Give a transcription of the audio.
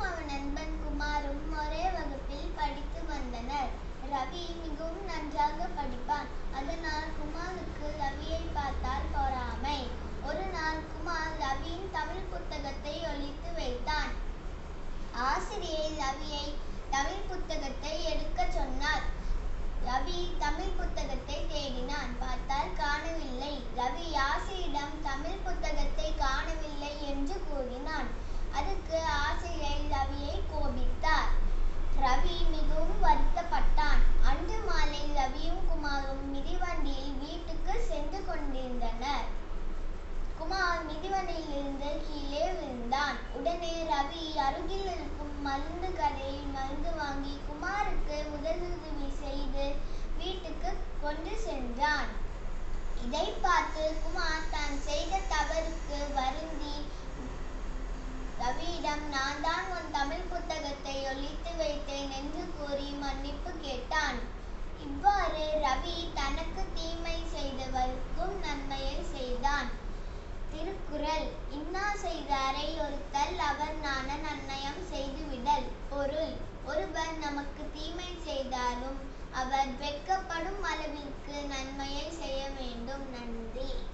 அவன் நண்பன் குமாரும் ஒரே வகுப்பில் படித்து வந்தனர் ரவி மிகவும் நன்றாக படிப்பான் அதனால் குமாருக்கு ரவியை பார்த்தால் பொறாமை ஒரு நாள் குமார் ரவியின் தமிழ் புத்தகத்தை ஒழித்து வைத்தான் ஆசிரியை ரவியை தமிழ் புத்தகத்தை எடுக்கச் சொன்னார் ரவி தமிழ் புத்தகத்தை தேடினான் பார்த்தால் காணவில்லை ரவி ஆசிரியிடம் தமிழ் புத்தகத்தை காணவில்லை என்று கூறினான் அதுக்கு ஆசிரியை ரவியை கோபித்தார் ரவி மிகவும் வருத்தப்பட்டான் அன்று மாலை ரவியும் குமாரும் மிதிவண்டியில் வீட்டுக்கு சென்று கொண்டிருந்தனர் குமார் மிதிவண்டியிலிருந்து கீழே விழுந்தான் உடனே ரவி அருகில் இருக்கும் மருந்து கடையில் மருந்து வாங்கி குமாருக்கு முதலுதவி செய்து வீட்டுக்கு கொண்டு சென்றான் இதை பார்த்து குமார் தான் செய்த தவறுக்கு வருந்தி ரவியிடம் நான் தான் உன் தமிழ் புத்தகத்தை ஒழித்து வைத்தேன் என்று கூறி மன்னிப்பு கேட்டான் இவ்வாறு ரவி தனக்கு தீமை செய்தவர்க்கும் நன்மையை செய்தான் திருக்குறள் இன்னா செய்தாரை ஒருத்தல் அவர் நாண நன்னயம் செய்துவிடல் பொருள் ஒருவர் நமக்கு தீமை செய்தாலும் அவர் வெட்கப்படும் அளவிற்கு நன்மையை செய்ய வேண்டும் நன்றி